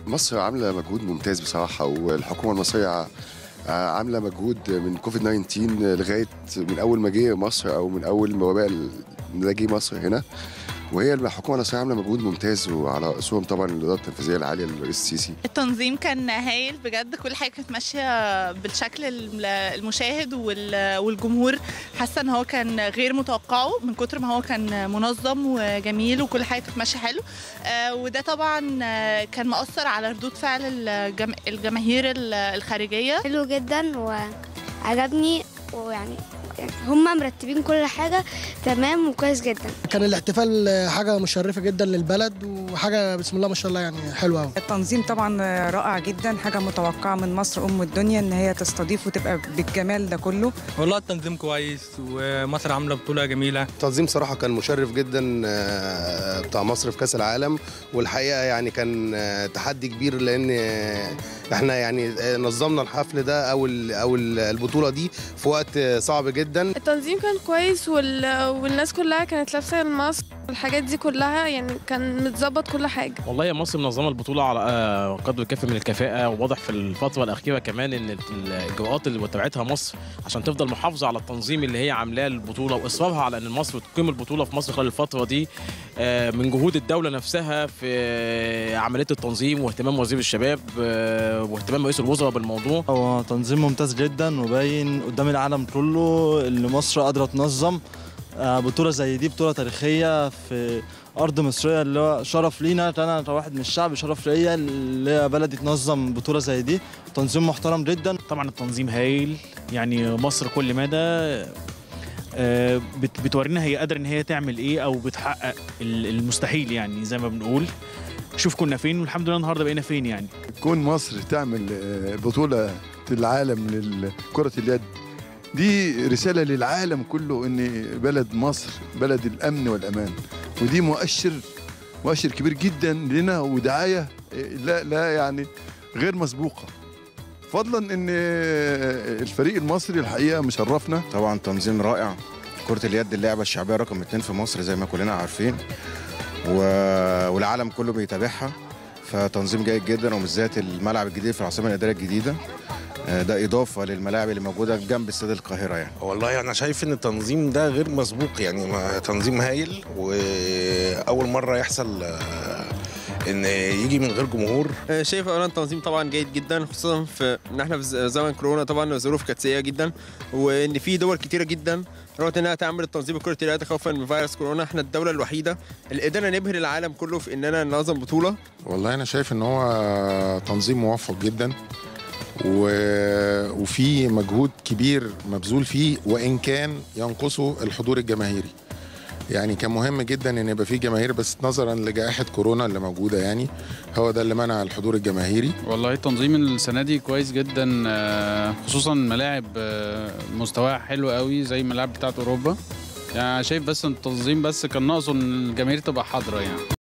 مصر عامله مجهود ممتاز بصراحه والحكومه المصريه ع- عامله مجهود من كوفيد 19 لغايه من اول ما جه مصر او من اول ما وباء ال- ده جه مصر هنا وهي الحكومه المصريه عامله مجهود ممتاز وعلى راسهم طبعا الاداره التنفيذيه العاليه للرئيس السيسي التنظيم كان هايل بجد كل حاجه كانت ماشيه بالشكل الم- المشاهد وال- والجمهور حاسه ان هو كان غير متوقعه من كتر ما هو كان منظم وجميل وكل حاجه كانت ماشيه حلو آه، وده طبعا آه، كان مؤثر على ردود فعل الجم- الجماهير ال- الخارجيه حلو جدا وعجبني ويعني هم مرتبين كل حاجة تمام وكويس جدا كان الاحتفال حاجة مشرفة جدا للبلد وحاجة بسم الله ما شاء الله يعني حلوة أوي التنظيم طبعا رائع جدا حاجة متوقعة من مصر أم الدنيا إن هي تستضيف وتبقى بالجمال ده كله والله التنظيم كويس ومصر عامله بطوله جميله التنظيم صراحة كان مشرف جدا آه، بتاع مصر في كأس العالم والحقيقة يعني كان آه، تحدي كبير لأن آه، احنا يعني آه، نظمنا الحفل ده أو ال- أو ال- البطولة دي في وقت آه، صعب جدا التنظيم كان كويس وال... والناس كلها كانت لابسه الماسك والحاجات دي كلها يعني كان متظبط كل حاجه والله يا مصر منظمه البطوله على آه، قدر الكافي من الكفاءه وواضح في الفتره الاخيره كمان ان ال- الاجراءات اللي اتبعتها مصر عشان تفضل محافظه على التنظيم اللي هي عاملاه للبطوله واصرارها على ان مصر تقيم البطوله في مصر خلال الفتره دي آه، من جهود الدوله نفسها في آه، عمليه التنظيم واهتمام وزير الشباب آه، واهتمام رئيس الوزراء بالموضوع هو تنظيم ممتاز جدا وباين قدام العالم كله ان مصر قادره تنظم آه، بطوله زي دي بطوله تاريخيه في ارض مصريه اللي هو شرف لينا انا كواحد من الشعب شرف ليا اللي هي بلدي تنظم بطوله زي دي تنظيم محترم جدا طبعا التنظيم هايل يعني مصر كل مدى آه، بت- بتورينا هي قادره ان هي تعمل ايه او بتحقق ال- المستحيل يعني زي ما بنقول شوف كنا فين والحمد لله النهارده بقينا فين يعني كون مصر تعمل آه، بطولة العالم لكرة اليد دي رسالة للعالم كله ان بلد مصر بلد الامن والامان ودي مؤشر مؤشر كبير جدا لنا ودعاية آه، لا لا يعني غير مسبوقة فضلا ان آه، الفريق المصري الحقيقة مشرفنا طبعا تنظيم رائع كرة اليد اللعبة الشعبية رقم اتنين في مصر زي ما كلنا عارفين و... والعالم كله بيتابعها فتنظيم جيد جدا وبالذات الملعب الجديد في العاصمة الإدارية الجديدة آه، ده إضافة للملاعب اللي موجودة جنب استاد القاهرة يعني والله انا شايف ان التنظيم ده غير مسبوق يعني ما- تنظيم هايل واول مره يحصل آه، ان يجي من غير جمهور شايف اولا التنظيم طبعا جيد جدا خصوصا في ان احنا في زمن كورونا طبعا الظروف كانت سيئه جدا وان في دول كتيره جدا رغبت انها تعمل التنظيم كره اليد خوفا من فيروس كورونا احنا الدوله الوحيده اللي قدرنا نبهر العالم كله في اننا ننظم بطوله والله انا شايف ان هو تنظيم موفق جدا و... وفي مجهود كبير مبذول فيه وان كان ينقصه الحضور الجماهيري يعني كان مهم جدا ان يبقى في جماهير بس نظرا لجائحه كورونا اللي موجوده يعني هو ده اللي منع الحضور الجماهيري والله التنظيم السنه دي كويس جدا آه، خصوصا ملاعب آه، مستواها حلو قوي زي الملاعب بتاعت اوروبا يعني شايف بس إن التنظيم بس كان ناقصه ان الجماهير تبقى حاضره يعني